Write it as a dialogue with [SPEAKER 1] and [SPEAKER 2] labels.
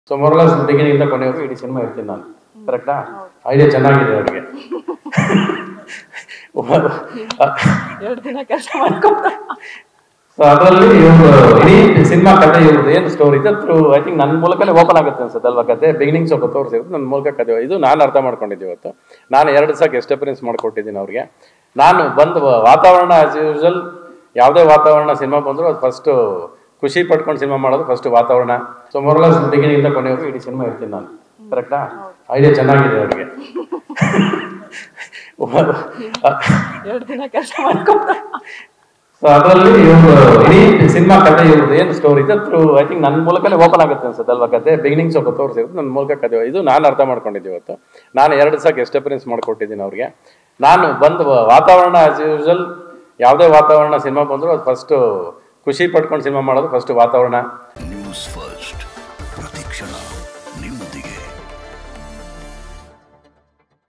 [SPEAKER 1] so ಮೊರಲಸ್ ಬಿಗಿನಿಂದ ಕೊನೆವರೆಗೂ ಇಡೀ cinema ಇರ್ತೀನಿ ನಾನು ಕರೆಕ್ಟಾ ಐಡಿಯಾ ಚೆನ್ನಾಗಿದೆ ಅವರಿಗೆ
[SPEAKER 2] ಎರಡು ದಿನ ಕೆಲಸ ಮಾಡ್ಕೊಂಡು
[SPEAKER 1] ಸೊ ಅದರಲ್ಲಿ ಇವರು ಇಡೀ ಸಿನಿಮಾ ಕತೆ ಇವ್ರದ್ದು ಏನು ಸ್ಟೋರಿ ಇದೆ ಥ್ರೂ ಐ ಥಿಂಕ್ ನನ್ನ ಮೂಲಕನೇ ಓಪನ್ ಆಗುತ್ತೆ ಅನ್ಸುತ್ತೆ ಅಲ್ವಾ ಕತೆ ಬಿಗಿನಿಂಗ್ ಸ್ವಲ್ಪ ತೋರಿಸಿರುತ್ತೆ ನನ್ನ ಮೂಲಕ ಕತೆ ಇದು ನಾನು ಅರ್ಥ ಮಾಡ್ಕೊಂಡಿದ್ದೆ ಇವತ್ತು ನಾನು ಎರಡು ಸಹ ಗೆಸ್ಟ್ ಅಪಿಯರೆನ್ಸ್ ಮಾಡ್ಕೊಟ್ಟಿದ್ದೀನಿ ಅವ್ರಿಗೆ ನಾನು ಬಂದು ವಾತಾವರಣ ಆಸ್ ಯೂಶಲ್ ಯಾವುದೇ ವಾತಾವರಣ ಸಿನಿಮಾ ಬಂದರೂ ಅದು ಫಸ್ಟು ಖುಷಿ ಪಡ್ಕೊಂಡು ಸಿನಿಮಾ ಮಾಡೋದು ಫಸ್ಟ್ ವಾತಾವರಣ ಸೊ ಮೊರಲಸ್ ಬಿಗಿನಿಂದ ಕೊನೆವರೆಗೂ ಇಡೀ ಸಿನಿಮಾ ಇರ್ತೀನಿ ನಾನು ಕರೆಕ್ಟಾ ಐಡಿಯಾ ಚೆನ್ನಾಗಿದೆ ಅವರಿಗೆ
[SPEAKER 2] ಎರಡು ದಿನ ಕೆಲಸ ಮಾಡ್ಕೊಂಡು
[SPEAKER 1] ಸೊ ಅದರಲ್ಲಿ ಇವರು ಇಡೀ ಸಿನಿಮಾ ಕತೆ ಇವ್ರದ್ದು ಏನು ಸ್ಟೋರಿ ಇದೆ ಥ್ರೂ ಐ ಥಿಂಕ್ ನನ್ನ ಮೂಲಕನೇ ಓಪನ್ ಆಗುತ್ತೆ ಅನ್ಸುತ್ತೆ ಅಲ್ವಾ ಕತೆ ಬಿಗಿನಿಂಗ್ ಸ್ವಲ್ಪ ತೋರಿಸಿರುತ್ತೆ ನನ್ನ ಮೂಲಕ ಕತೆ ಇದು ನಾನು ಅರ್ಥ ಮಾಡ್ಕೊಂಡಿದ್ದೆ ಇವತ್ತು ನಾನು ಎರಡು ಸಹ ಗೆಸ್ಟ್ ಅಪಿಯರೆನ್ಸ್ ಮಾಡ್ಕೊಟ್ಟಿದ್ದೀನಿ ಅವ್ರಿಗೆ ನಾನು ಬಂದು ವಾತಾವರಣ ಆಸ್ ಯೂಶಲ್ ಯಾವುದೇ ವಾತಾವರಣ ಸಿನಿಮಾ ಬಂದರೂ ಅದು ಫಸ್ಟು ಖುಷಿ ಪಡ್ಕೊಂಡು ಸಿನಿಮಾ ಮಾಡೋದು ಫಸ್ಟ್ ವಾತಾವರಣ
[SPEAKER 3] ನ್ಯೂಸ್ ಫಸ್ಟ್ ಪ್ರತಿಕ್ಷಣ ನಿಮ್ಮೊಂದಿಗೆ